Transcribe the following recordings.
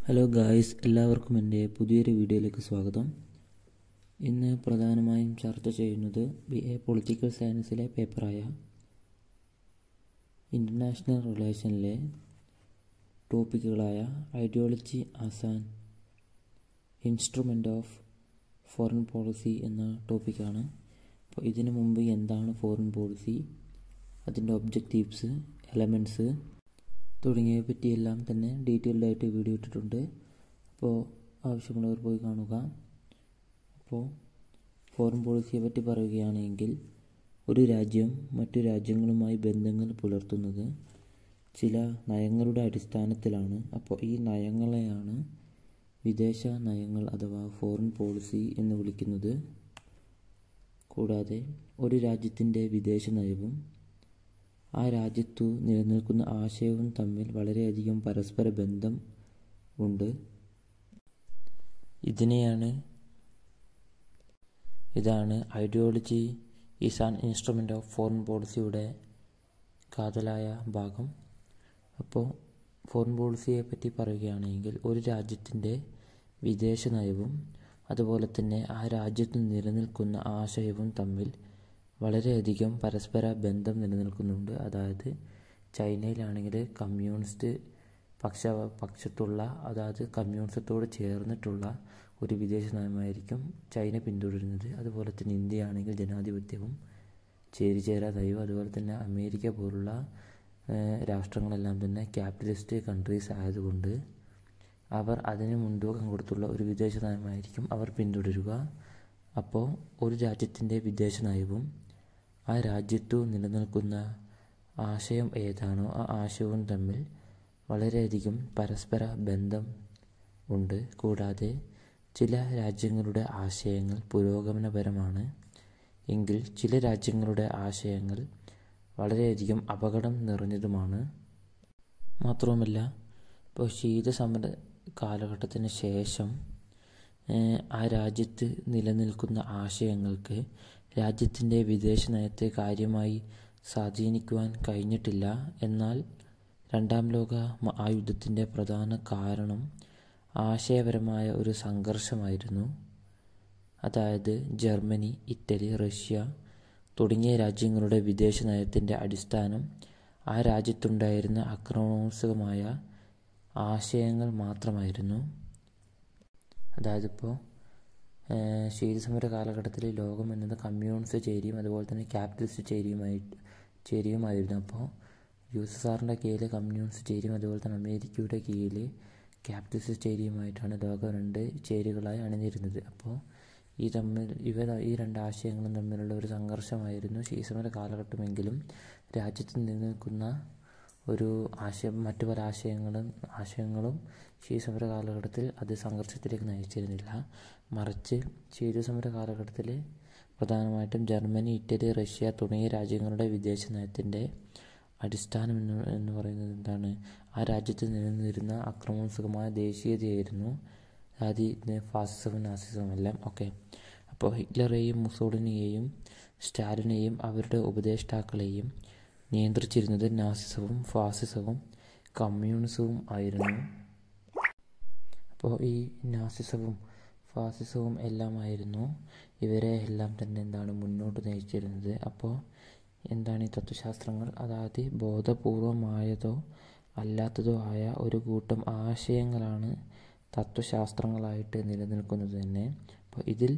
hello guys എല്ലാവർക്കും എൻ്റെ പുതിയൊരു വീഡിയോയിലേക്ക് സ്വാഗതം ഇന്ന് പ്രധാനമായും ചർച്ച ചെയ്യുന്നത് ബി എ പൊളിറ്റിക്കൽ സയൻസിലെ പേപ്പറായ ഇൻ്റർനാഷണൽ റിലേഷനിലെ ടോപ്പിക്കുകളായ ideology as an instrument of foreign policy എന്ന ടോപ്പിക്കാണ് അപ്പോൾ ഇതിനു മുമ്പ് എന്താണ് ഫോറിൻ പോളിസി അതിൻ്റെ ഒബ്ജക്റ്റീവ്സ് എലമെൻറ്റ്സ് തുടങ്ങിയവയെ പറ്റിയെല്ലാം തന്നെ ഡീറ്റെയിൽഡ് ആയിട്ട് വീഡിയോ ഇട്ടിട്ടുണ്ട് അപ്പോൾ ആവശ്യമുള്ളവർ പോയി കാണുക അപ്പോൾ ഫോറിൻ പോളിസിയെ പറ്റി പറയുകയാണെങ്കിൽ ഒരു രാജ്യം മറ്റു രാജ്യങ്ങളുമായി ബന്ധങ്ങൾ പുലർത്തുന്നത് ചില നയങ്ങളുടെ അടിസ്ഥാനത്തിലാണ് അപ്പോൾ ഈ നയങ്ങളെയാണ് വിദേശ നയങ്ങൾ അഥവാ ഫോറിൻ പോളിസി എന്ന് വിളിക്കുന്നത് കൂടാതെ ഒരു രാജ്യത്തിൻ്റെ വിദേശ നയവും ആ രാജ്യത്തു നിലനിൽക്കുന്ന ആശയവും തമ്മിൽ വളരെയധികം പരസ്പര ബന്ധം ഉണ്ട് ഇതിനെയാണ് ഇതാണ് ideology is an instrument of foreign പോളിസിയുടെ കാതലായ ഭാഗം അപ്പോൾ ഫോറിൻ പോളിസിയെ പറ്റി പറയുകയാണെങ്കിൽ ഒരു രാജ്യത്തിൻ്റെ വിദേശ നയവും അതുപോലെ തന്നെ ആ രാജ്യത്ത് നിലനിൽക്കുന്ന ആശയവും തമ്മിൽ വളരെയധികം പരസ്പര ബന്ധം നിലനിൽക്കുന്നുണ്ട് അതായത് ചൈനയിലാണെങ്കിൽ കമ്മ്യൂണിസ്റ്റ് പക്ഷ പക്ഷത്തുള്ള അതായത് കമ്മ്യൂണിസത്തോട് ചേർന്നിട്ടുള്ള ഒരു വിദേശ നയമായിരിക്കും ചൈന പിന്തുടരുന്നത് അതുപോലെ തന്നെ ഇന്ത്യയാണെങ്കിൽ ജനാധിപത്യവും ചേരിചേരാ നയവും അതുപോലെ തന്നെ അമേരിക്ക പോലുള്ള രാഷ്ട്രങ്ങളെല്ലാം തന്നെ ക്യാപിറ്റലിസ്റ്റ് കൺട്രീസ് ആയതുകൊണ്ട് അവർ അതിന് മുൻതൂക്കം കൊടുത്തുള്ള ഒരു വിദേശ നയമായിരിക്കും അവർ പിന്തുടരുക അപ്പോൾ ഒരു രാജ്യത്തിൻ്റെ വിദേശ നയവും ആ രാജ്യത്തു നിലനിൽക്കുന്ന ആശയം ഏതാണോ ആ ആശയവും തമ്മിൽ വളരെയധികം പരസ്പര ബന്ധം ഉണ്ട് കൂടാതെ ചില രാജ്യങ്ങളുടെ ആശയങ്ങൾ പുരോഗമനപരമാണ് എങ്കിൽ ചില രാജ്യങ്ങളുടെ ആശയങ്ങൾ വളരെയധികം അപകടം നിറഞ്ഞതുമാണ് മാത്രവുമല്ല ഇപ്പോൾ ശീതസമര കാലഘട്ടത്തിന് ശേഷം ആ രാജ്യത്ത് നിലനിൽക്കുന്ന ആശയങ്ങൾക്ക് രാജ്യത്തിൻ്റെ വിദേശ നയത്തെ കാര്യമായി സ്വാധീനിക്കുവാൻ കഴിഞ്ഞിട്ടില്ല എന്നാൽ രണ്ടാം ലോക ആയുധത്തിൻ്റെ പ്രധാന കാരണം ആശയപരമായ ഒരു സംഘർഷമായിരുന്നു അതായത് ജർമ്മനി ഇറ്റലി റഷ്യ തുടങ്ങിയ രാജ്യങ്ങളുടെ വിദേശ നയത്തിൻ്റെ അടിസ്ഥാനം ആ രാജ്യത്തുണ്ടായിരുന്ന ആക്രമണോത്സുകമായ ആശയങ്ങൾ മാത്രമായിരുന്നു അതായത് ഇപ്പോൾ ശീതസമര കാലഘട്ടത്തിൽ ലോകം എന്നത് കമ്മ്യൂണിസ്റ്റ് ചേരിയും അതുപോലെ തന്നെ ക്യാപിറ്റലിസ്റ്റ് ചേരിയുമായി ചേരിയുമായിരുന്നു അപ്പോൾ യു എസ് എസ് ആറിൻ്റെ കീഴിൽ കമ്മ്യൂണിസ്റ്റ് ചേരിയും അതുപോലെ തന്നെ അമേരിക്കയുടെ കീഴിൽ ക്യാപിറ്റലിസ്റ്റ് ചേരിയുമായിട്ടാണ് ലോകം രണ്ട് ചേരികളായി അണിഞ്ഞിരുന്നത് അപ്പോൾ ഈ തമ്മിൽ ഇവ ഈ രണ്ട് ആശയങ്ങളും തമ്മിലുള്ള ഒരു സംഘർഷമായിരുന്നു ശീതസമര കാലഘട്ടമെങ്കിലും രാജ്യത്ത് നിലനിൽക്കുന്ന ഒരു ആശയം മറ്റു പല ആശയങ്ങളും ആശയങ്ങളും ശീതസമര കാലഘട്ടത്തിൽ അത് സംഘർഷത്തിലേക്ക് നയിച്ചിരുന്നില്ല മറിച്ച് ശീതസമര കാലഘട്ടത്തിൽ പ്രധാനമായിട്ടും ജർമ്മനി ഇറ്റലി റഷ്യ തുടങ്ങിയ രാജ്യങ്ങളുടെ വിദേശ നയത്തിൻ്റെ അടിസ്ഥാനം എന്ന് എന്ന് പറയുന്നത് എന്താണ് ആ രാജ്യത്ത് നിലനിന്നിരുന്ന അക്രമോത്സുകമായ ദേശീയതയായിരുന്നു അതായത് ഫാസിസവും നാസിസവും എല്ലാം ഒക്കെ അപ്പോൾ ഹിറ്റ്ലറെയും മുസോളിനിയെയും സ്റ്റാലിനെയും അവരുടെ ഉപദേഷ്ടാക്കളെയും നിയന്ത്രിച്ചിരുന്നത് നാസിസവും ഫാസിസവും കമ്മ്യൂണിസവും ആയിരുന്നു അപ്പോൾ ഈ നാസിസവും ഫാസിസവും എല്ലാമായിരുന്നു ഇവരെ എല്ലാം തന്നെ എന്താണ് മുന്നോട്ട് നയിച്ചിരുന്നത് അപ്പോൾ എന്താണ് ഈ തത്വശാസ്ത്രങ്ങൾ അതായത് ബോധപൂർവമായതോ അല്ലാത്തതോ ആയ ഒരു കൂട്ടം ആശയങ്ങളാണ് തത്വശാസ്ത്രങ്ങളായിട്ട് നിലനിൽക്കുന്നത് തന്നെ അപ്പോൾ ഇതിൽ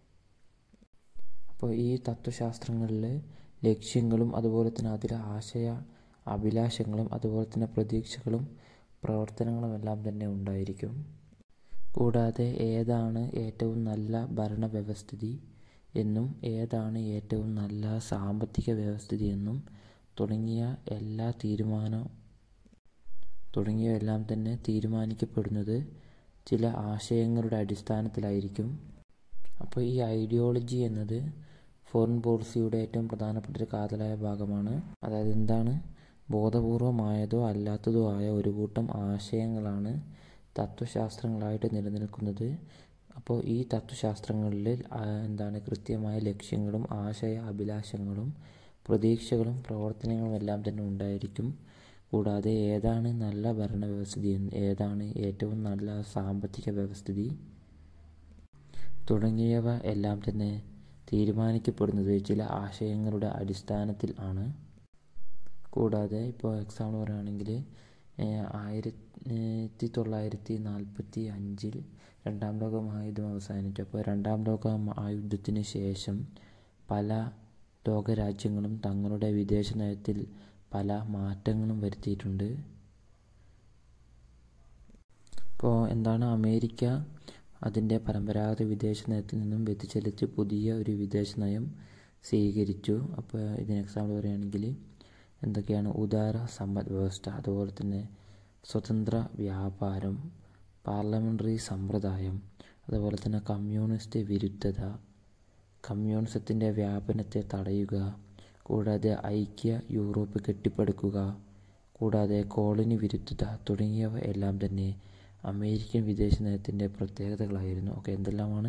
അപ്പോൾ ഈ തത്വശാസ്ത്രങ്ങളിൽ ലക്ഷ്യങ്ങളും അതുപോലെ തന്നെ അതിലെ ആശയ അഭിലാഷങ്ങളും അതുപോലെ തന്നെ പ്രതീക്ഷകളും പ്രവർത്തനങ്ങളും എല്ലാം തന്നെ ഉണ്ടായിരിക്കും കൂടാതെ ഏതാണ് ഏറ്റവും നല്ല ഭരണവ്യവസ്ഥിതി എന്നും ഏതാണ് ഏറ്റവും നല്ല സാമ്പത്തിക വ്യവസ്ഥിതി എന്നും തുടങ്ങിയ എല്ലാ തീരുമാന തുടങ്ങിയവയെല്ലാം തന്നെ തീരുമാനിക്കപ്പെടുന്നത് ചില ആശയങ്ങളുടെ അടിസ്ഥാനത്തിലായിരിക്കും അപ്പോൾ ഈ ഐഡിയോളജി എന്നത് ഫോറിൻ പോളിസിയുടെ ഏറ്റവും പ്രധാനപ്പെട്ട ഒരു കാതലായ ഭാഗമാണ് അതായത് എന്താണ് ബോധപൂർവമായതോ അല്ലാത്തതോ ആയ ഒരു കൂട്ടം ആശയങ്ങളാണ് തത്വശാസ്ത്രങ്ങളായിട്ട് നിലനിൽക്കുന്നത് അപ്പോൾ ഈ തത്വശാസ്ത്രങ്ങളിൽ എന്താണ് കൃത്യമായ ലക്ഷ്യങ്ങളും ആശയ അഭിലാഷങ്ങളും പ്രതീക്ഷകളും പ്രവർത്തനങ്ങളും എല്ലാം തന്നെ ഉണ്ടായിരിക്കും കൂടാതെ ഏതാണ് നല്ല ഭരണവ്യവസ്ഥിതി ഏതാണ് ഏറ്റവും നല്ല സാമ്പത്തിക വ്യവസ്ഥിതി തുടങ്ങിയവ എല്ലാം തന്നെ തീരുമാനിക്കപ്പെടുന്നത് ചില ആശയങ്ങളുടെ അടിസ്ഥാനത്തിൽ ആണ് കൂടാതെ ഇപ്പോൾ എക്സാമ്പിൾ പറയുകയാണെങ്കിൽ ആയിരത്തി തൊള്ളായിരത്തി നാൽപ്പത്തി അഞ്ചിൽ രണ്ടാം ലോക മഹായുദ്ധം അവസാനിച്ചു അപ്പോൾ രണ്ടാം ലോക മഹായുദ്ധത്തിന് ശേഷം പല ലോകരാജ്യങ്ങളും തങ്ങളുടെ വിദേശ നയത്തിൽ പല മാറ്റങ്ങളും വരുത്തിയിട്ടുണ്ട് ഇപ്പോൾ എന്താണ് അമേരിക്ക അതിൻ്റെ പരമ്പരാഗത വിദേശ നയത്തിൽ നിന്നും വ്യതിചലിച്ച് പുതിയ ഒരു വിദേശ നയം സ്വീകരിച്ചു അപ്പോൾ ഇതിന് എക്സാമ്പിൾ പറയുകയാണെങ്കിൽ എന്തൊക്കെയാണ് ഉദാര സമ്പദ് വ്യവസ്ഥ അതുപോലെ തന്നെ സ്വതന്ത്ര വ്യാപാരം പാർലമെൻ്ററി സമ്പ്രദായം അതുപോലെ തന്നെ കമ്മ്യൂണിസ്റ്റ് വിരുദ്ധത കമ്മ്യൂണിസത്തിൻ്റെ വ്യാപനത്തെ തടയുക കൂടാതെ ഐക്യ യൂറോപ്പ് കെട്ടിപ്പടുക്കുക കൂടാതെ കോളനി വിരുദ്ധത തുടങ്ങിയവ എല്ലാം തന്നെ അമേരിക്കൻ വിദേശ നയത്തിൻ്റെ പ്രത്യേകതകളായിരുന്നു ഓക്കെ എന്തെല്ലാമാണ്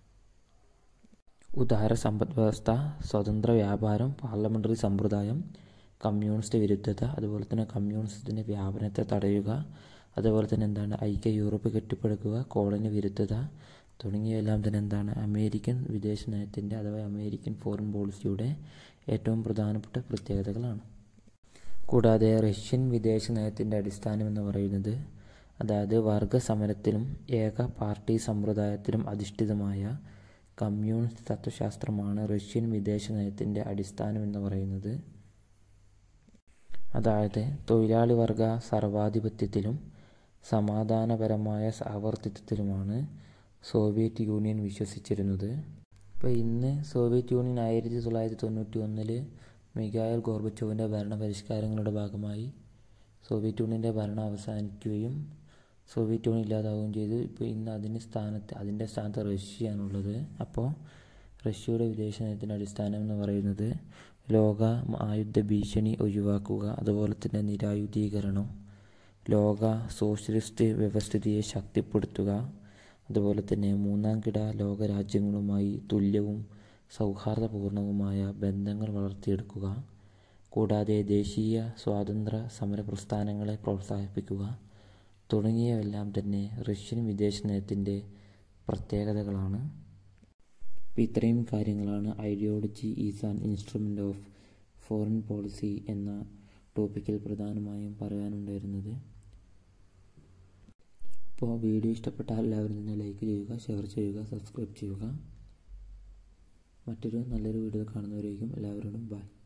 ഉദാര സമ്പദ് വ്യവസ്ഥ സ്വതന്ത്ര വ്യാപാരം പാർലമെൻ്ററി സമ്പ്രദായം കമ്മ്യൂണിസ്റ്റ് വിരുദ്ധത അതുപോലെ തന്നെ കമ്മ്യൂണിസത്തിൻ്റെ വ്യാപനത്തെ തടയുക അതുപോലെ തന്നെ എന്താണ് ഐക്യ യൂറോപ്പ് കെട്ടിപ്പടുക്കുക കോളനി വിരുദ്ധത തുടങ്ങിയവയെല്ലാം തന്നെ എന്താണ് അമേരിക്കൻ വിദേശ നയത്തിൻ്റെ അഥവാ അമേരിക്കൻ ഫോറിൻ പോളിസിയുടെ ഏറ്റവും പ്രധാനപ്പെട്ട പ്രത്യേകതകളാണ് കൂടാതെ റഷ്യൻ വിദേശ നയത്തിൻ്റെ അടിസ്ഥാനം എന്ന് പറയുന്നത് അതായത് വർഗ സമരത്തിലും ഏക പാർട്ടി സമ്പ്രദായത്തിലും അധിഷ്ഠിതമായ കമ്മ്യൂണിസ്റ്റ് തത്വശാസ്ത്രമാണ് റഷ്യൻ വിദേശ നയത്തിൻ്റെ അടിസ്ഥാനം എന്ന് പറയുന്നത് അതായത് തൊഴിലാളി വർഗ സർവാധിപത്യത്തിലും സമാധാനപരമായ സഹവർത്തിത്വത്തിലുമാണ് സോവിയറ്റ് യൂണിയൻ വിശ്വസിച്ചിരുന്നത് ഇപ്പോൾ ഇന്ന് സോവിയറ്റ് യൂണിയൻ ആയിരത്തി തൊള്ളായിരത്തി തൊണ്ണൂറ്റി ഒന്നിൽ മിഗായൽ ഗോർബച്ചോവിൻ്റെ ഭരണ പരിഷ്കാരങ്ങളുടെ ഭാഗമായി സോവിയറ്റ് യൂണിയൻ്റെ ഭരണം അവസാനിക്കുകയും സോവിയറ്റ് യൂണിയൻ ഇല്ലാതാവുകയും ചെയ്തു ഇപ്പോൾ ഇന്ന് അതിന് സ്ഥാനത്ത് അതിൻ്റെ സ്ഥാനത്ത് റഷ്യയാണുള്ളത് അപ്പോൾ റഷ്യയുടെ വിദേശ നയത്തിൻ്റെ അടിസ്ഥാനം എന്ന് പറയുന്നത് ലോക ആയുധ ഭീഷണി ഒഴിവാക്കുക അതുപോലെ തന്നെ നിരായുധീകരണം ലോക സോഷ്യലിസ്റ്റ് വ്യവസ്ഥിതിയെ ശക്തിപ്പെടുത്തുക അതുപോലെ തന്നെ മൂന്നാം കിട ലോകരാജ്യങ്ങളുമായി തുല്യവും സൗഹാർദ്ദപൂർണവുമായ ബന്ധങ്ങൾ വളർത്തിയെടുക്കുക കൂടാതെ ദേശീയ സ്വാതന്ത്ര്യ സമര പ്രസ്ഥാനങ്ങളെ പ്രോത്സാഹിപ്പിക്കുക തുടങ്ങിയവയെല്ലാം തന്നെ റഷ്യൻ വിദേശ നയത്തിൻ്റെ പ്രത്യേകതകളാണ് അപ്പോൾ ഇത്രയും കാര്യങ്ങളാണ് ideology is an instrument of foreign policy എന്ന ടോപ്പിക്കിൽ പ്രധാനമായും പറയാനുണ്ടായിരുന്നത് അപ്പോൾ വീഡിയോ ഇഷ്ടപ്പെട്ടാൽ എല്ലാവരും തന്നെ ലൈക്ക് ചെയ്യുക ഷെയർ ചെയ്യുക സബ്സ്ക്രൈബ് ചെയ്യുക മറ്റൊരു നല്ലൊരു വീഡിയോ കാണുന്നവരേക്കും എല്ലാവരോടും ബൈ